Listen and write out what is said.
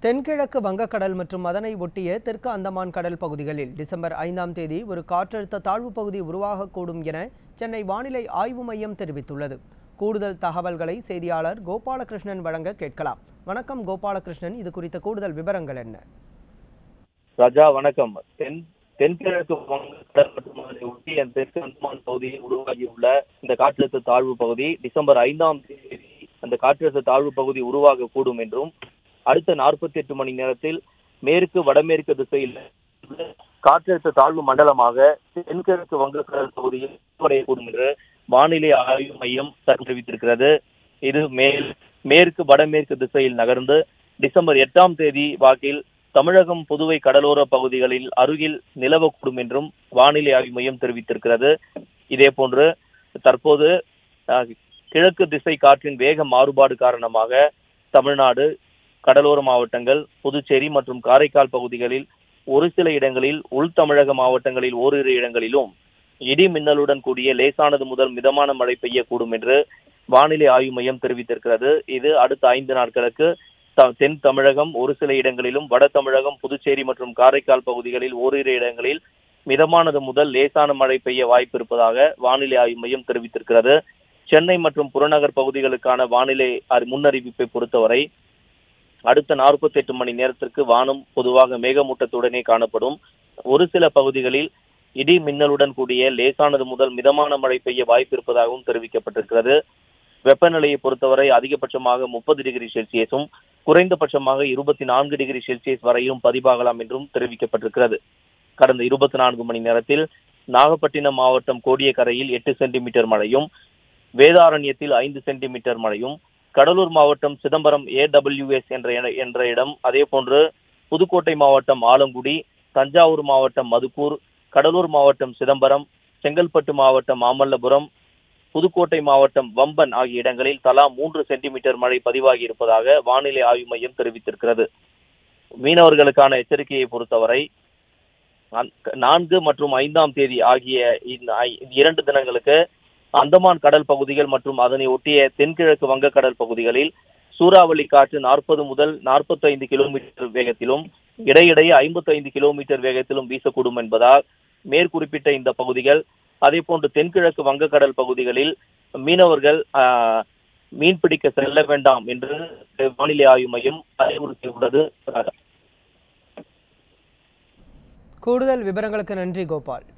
தென்கிழக்கு வங்கக்கடல் மற்றும் அதனை ஒட்டிய தெற்கு அந்தமான் கடல் பகுதிகளில் டிசம்பர் ஐந்தாம் தேதி ஒரு காற்றழுத்த தாழ்வு பகுதி உருவாகக்கூடும் என சென்னை வானிலை ஆய்வு மையம் தெரிவித்துள்ளது கூடுதல் தகவல்களை செய்தியாளர் கோபாலகிருஷ்ணன் வழங்க கேட்கலாம் வணக்கம் கோபாலகிருஷ்ணன் இது குறித்த கூடுதல் விவரங்கள் என்ன ராஜா வணக்கம் தென் தென்கிழக்கு வங்கக்கடல் மற்றும் அதனை ஒட்டிய தெற்கு அந்தமான் பகுதியில் உருவாகியுள்ள இந்த காற்றழுத்த தாழ்வு பகுதி டிசம்பர் ஐந்தாம் தேதி அந்த காற்றழுத்த தாழ்வு பகுதி உருவாகக்கூடும் என்றும் அடுத்த நாற்பத்தி எட்டு மணி நேரத்தில் மேற்கு வடமேற்கு திசையில் காற்றழுத்த தாழ்வு மண்டலமாக தென்கிழக்கு வங்கக்கடல் பகுதியில் உருவடையக்கூடும் என்று வானிலை ஆய்வு மையம் தெரிவித்திருக்கிறது இது மேல் மேற்கு வடமேற்கு திசையில் நகர்ந்து டிசம்பர் எட்டாம் தேதி வாக்கில் தமிழகம் புதுவை கடலோர பகுதிகளில் அருகில் நிலவக்கூடும் என்றும் வானிலை ஆய்வு மையம் தெரிவித்திருக்கிறது இதே போன்று தற்போது அஹ், கிழக்கு திசை காற்றின் வேக மாறுபாடு காரணமாக தமிழ்நாடு கடலோர மாவட்டங்கள் புதுச்சேரி மற்றும் காரைக்கால் பகுதிகளில் ஒரு சில இடங்களில் உள் தமிழக மாவட்டங்களில் ஓரிரு இடங்களிலும் இடி மின்னலுடன் கூடிய லேசானது முதல் மிதமான மழை பெய்யக்கூடும் என்று வானிலை ஆய்வு மையம் தெரிவித்திருக்கிறது இது அடுத்த ஐந்து நாட்களுக்கு த- தென் தமிழகம் ஒரு சில இடங்களிலும் வட தமிழகம் புதுச்சேரி மற்றும் காரைக்கால் பகுதிகளில் ஓரிரு இடங்களில் மிதமானது முதல் லேசான மழை பெய்ய வாய்ப்பு இருப்பதாக வானிலை ஆய்வு மையம் தெரிவித்திருக்கிறது சென்னை மற்றும் புறநகர் பகுதிகளுக்கான வானிலை அறி- முன்னறிவிப்பை பொறுத்தவரை அடுத்த 48 மணி நேரத்திற்கு வானம் பொதுவாக மேகமூட்டத்துடனே காணப்படும் ஒரு சில பகுதிகளில் இடி மின்னலுடன் கூடிய லேசானது முதல் மிதமான மழை பெய்ய வாய்ப்பு இருப்பதாகவும் தெரிவிக்கப்பட்டிருக்கிறது வெப்பநிலையை பொறுத்தவரை அதிகபட்சமாக முப்பது டிகிரி செல்சியஸும் குறைந்தபட்சமாக இருபத்தி நான்கு டிகிரி செல்சியஸ் வரையும் பதிவாகலாம் என்றும் தெரிவிக்கப்பட்டிருக்கிறது கடந்த இருபத்தி நான்கு மணி நேரத்தில் நாகப்பட்டினம் மாவட்டம் கோடியக்கரையில் எட்டு சென்டிமீட்டர் மழையும் வேதாரண்யத்தில் ஐந்து சென்டிமீட்டர் மழையும் கடலூர் மாவட்டம் சிதம்பரம் ஏடபிள்யூஎஸ் என்ற இட- என்ற இடம் அதே போன்று புதுக்கோட்டை மாவட்டம் ஆலங்குடி தஞ்சாவூர் மாவட்டம் மதுக்கூர் கடலூர் மாவட்டம் சிதம்பரம் செங்கல்பட்டு மாவட்டம் மாமல்லபுரம் புதுக்கோட்டை மாவட்டம் வம்பன் ஆகிய இடங்களில் தலா மூன்று சென்டிமீட்டர் மழை பதிவாகி இருப்பதாக வானிலை ஆய்வு மையம் தெரிவித்திருக்கிறது மீனவர்களுக்கான எச்சரிக்கையை பொறுத்தவரை அந்த- நான்கு மற்றும் ஐந்தாம் தேதி ஆகிய இந்த ஐ- இரண்டு தினங்களுக்கு அந்தமான் கடல் பகுதிகள் மற்றும் அதனை ஒட்டிய தென்கிழக்கு வங்கக்கடல் பகுதிகளில் சூறாவளி காற்று நாற்பது முதல் 45 கிலோமீட்டர் வேகத்திலும் இடையிடையே 55 கிலோமீட்டர் வேகத்திலும் வீசக்கூடும் என்பதால் மேற்குறிப்பிட்ட இந்த பகுதிகள் அதே போன்று தென்கிழக்கு வங்கக்கடல் பகுதிகளில் மீனவர்கள் ஆஹ், மீன்பிடிக்க செல்ல வேண்டாம் என்று வானிலை ஆய்வு மையம் அறிவுறுத்தியுள்ளது கூடுதல் விவரங்களுக்கு நன்றி கோபால்